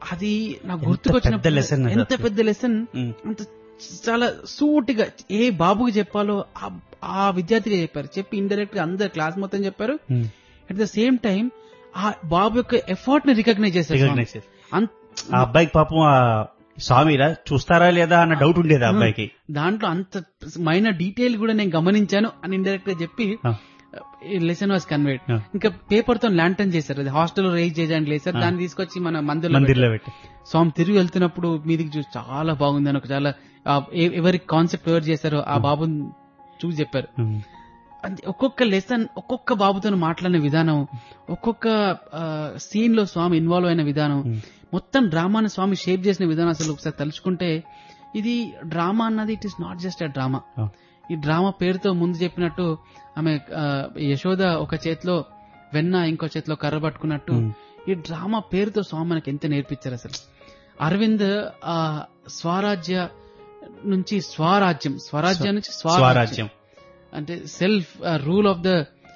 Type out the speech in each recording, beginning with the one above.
అది నాకు ఎంత గుర్తుకొచ్చిన పెద్ద lesson అది ఎంత అసలు. పెద్ద లెసన్ ఉమ్. అంత చాలా సూటిగా ఏ బాబుకి చెప్పాలో ఆ- ఆ విద్యార్థిగా చెప్పారు చెప్పి ఇండైరెక్ట్ గా అందరు క్లాస్ మొత్తం చెప్పారు um. At the same time ఆ బాబు యొక్క ఎఫర్ట్ ని రికగ్నైజ్ చేశారు స్వామి. Recognize చేశారు. అంత- ఆ అబ్బాయికి పాపం ఆ స్వామిరా చూస్తారా లేదా అన్న డౌట్ ఉండేది ఆ అబ్బాయికి దాంట్లో అంత మైనర్ డీటెయిల్ కూడా నేను గమనించాను అని ఇండైరెక్ట్ గా చెప్పి ఆ. లెసన్ వాస్ కన్వేడ్ ఆ. ఇంకా పేపర్ తో ల్యాంటన్ చేశారు అది హాస్టల్ రేజ్ చేయడానికి లేసారు ఆ. దాన్ని తీసుకొచ్చి మన మందిర్లో మందిర్లో పెట్టి స్వామి తిరిగి వెళ్తున్నప్పుడు మీదికి చూసి చాలా బాగుందని ఒక చాలా ఆ, ఎ- ఎవరి కాన్సెప్ట్ ఎవరు చేశారో ఆ బాబుని చూసి చెప్పారు ఉమ్. అంతే ఒక్కొక్క లెసన్ ఒక్కొక్క బాబుతో మాట్లాడిన విధానం ఒక్కొక్క సీన్ లో స్వామి ఇన్వాల్వ్ అయిన విధానం Hmm. మొత్తం డ్రామాని స్వామి షేప్ చేసిన విధానం అసలు ఒకసారి తలుచుకుంటే ఇది డ్రామా అన్నది it is not just a drama Oh. ఈ డ్రామా పేరుతో ముందు చెప్పినట్టు ఆమె ఆ, యశోద ఒక చేతిలో వెన్న ఇంకో చేతిలో కర్ర పట్టుకున్నట్టు Hmm. ఈ డ్రామా పేరుతో స్వామి మనకి ఎంత నేర్పించారు అసలు అరవింద్ ఆ స్వరాజ్య నుంచి స్వరాజ్యం స్వరాజ్యం నుంచి స్వరాజ్యం స్వరాజ్యం అంటే self rule of the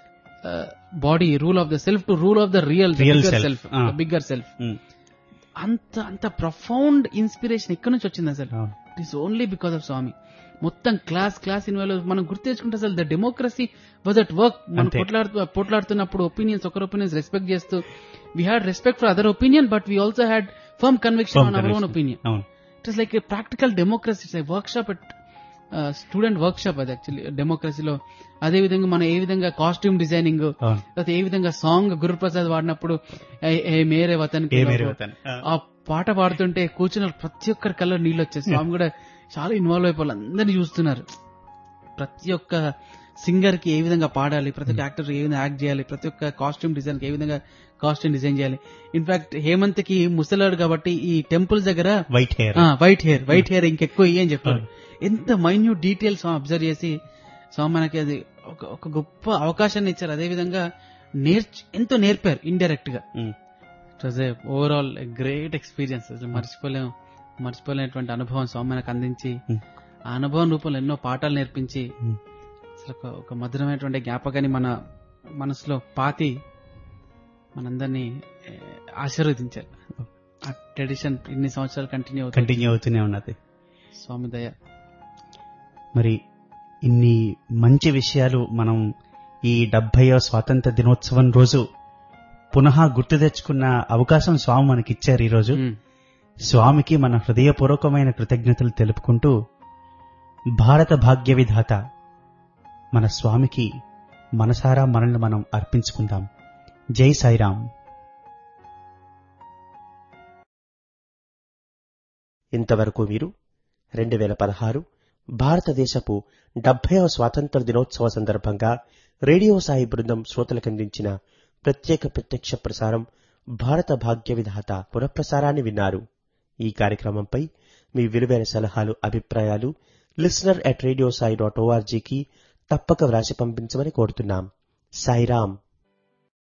body rule of the self to rule of the real Real self. Self Ah. Bigger self um. అంత అంత ప్రొఫౌండ్ ఇన్స్పిరేషన్ ఎక్కడి నుంచి వచ్చింది అసలు అవును. It is only because of Swami మొత్తం క్లాస్ క్లాస్ ఇన్వాల్వ్ మనం గుర్తు తెచ్చుకుంటే అసలు the democracy was at work మనం అంతే. పోట్లాడుతూ పోట్లాడుతున్నప్పుడు ఒపీనియన్స్ ఒకరి ఒపీనియన్స్ రెస్పెక్ట్ చేస్తూ we had respect for other opinion but we also had firm conviction Firm on our own conviction. Opinion అవును it is like practical democracy it's workshop at student workshop అది actually డెమోక్రసీలో అదే విధంగా మనం ఏ విధంగా costume designing అవును లేకపోతే ఏ విధంగా సాంగ్ గురుప్రసాద్ వాడినప్పుడు ఏ- ఏ మేరే వతన్ ఏ మేరే వతన్. ఆ. ఆ పాట పాడుతుంటే కూర్చున్న ప్రతి ఒక్కరి కల్లో నీళ్ళు వచ్చాయి స్వామి కూడా చాలా ఇన్వాల్వ్ అయిపోయి అందరినీ చూస్తున్నారు ప్రతి ఒక్క సింగర్ కి ఏ విధంగా పాడాలి ప్రతి ఒక్క యాక్టర్ ఏ విధంగా యాక్ట్ చేయాలి ప్రతి ఒక్క కాస్ట్యూమ్ డిజైన్ కి ఏ విధంగా కాస్ట్యూమ్ డిజైన్ చేయాలి ఇన్ఫాక్ట్ హేమంత్ కి ముసలాడు కాబట్టి ఈ టెంపుల్స్ దగ్గర white hair white hair white hair ఇంకెక్కువ ఇయ్యి అని చెప్పారు ఎంత మైన్యూట్ డీటెయిల్స్ అబ్జర్వ్ చేసి స్వామి మనకి అది ఒక ఒక గొప్ప అవకాశాన్ని ఇచ్చారు అదే విధంగా నేర్చు ఎంతో నేర్పారు ఇండైరెక్ట్ గా um. It was a overall great experience అసలు మర్చిపోలేం మర్చిపోలేనటువంటి అనుభవం స్వామి మనకు అందించి Hmm. ఆ అనుభవం రూపంలో ఎన్నో పాఠాలు నేర్పించి Hmm. అసలు ఒక- ఒక మధురమైనటువంటి జ్ఞాపకాన్ని మన మనసులో పాతి మనందరినీ ఏ, ఆశీర్వదించారు ఆ ట్రెడిషన్ ఇన్ని సంవత్సరాలు కంటిన్యూ అవుతుంది కంటిన్యూ అవుతూనే ఉన్నది స్వామి దయ మరి ఇన్ని మంచి విషయాలు మనం ఈ డెబ్బైవ స్వాతంత్ర దినోత్సవం రోజు పునః గుర్తు తెచ్చుకున్న అవకాశం స్వామి మనకిచ్చారు ఈ రోజు Hmm. స్వామికి మన హృదయపూర్వకమైన కృతజ్ఞతలు తెలుపుకుంటూ భారత భాగ్య విధాత మన స్వామికి మనసారా మనల్ని మనం అర్పించుకుందాం జై సాయిరాం ఇంతవరకు మీరు రెండు వేల పదహారు భారతదేశపు డెబ్బైవ స్వాతంత్ర దినోత్సవ సందర్భంగా రేడియో సాయి బృందం శ్రోతలకందించిన ప్రత్యేక ప్రత్యక్ష ప్రసారం భారత భాగ్య విధాత పునఃప్రసారాన్ని విన్నారు ఈ కార్యక్రమంపై మీ విలువైన సలహాలు అభిప్రాయాలు listener at radio Sai dot ఓఆర్జీకి తప్పక వ్రాసి పంపించమని కోరుతున్నాం సాయిరాం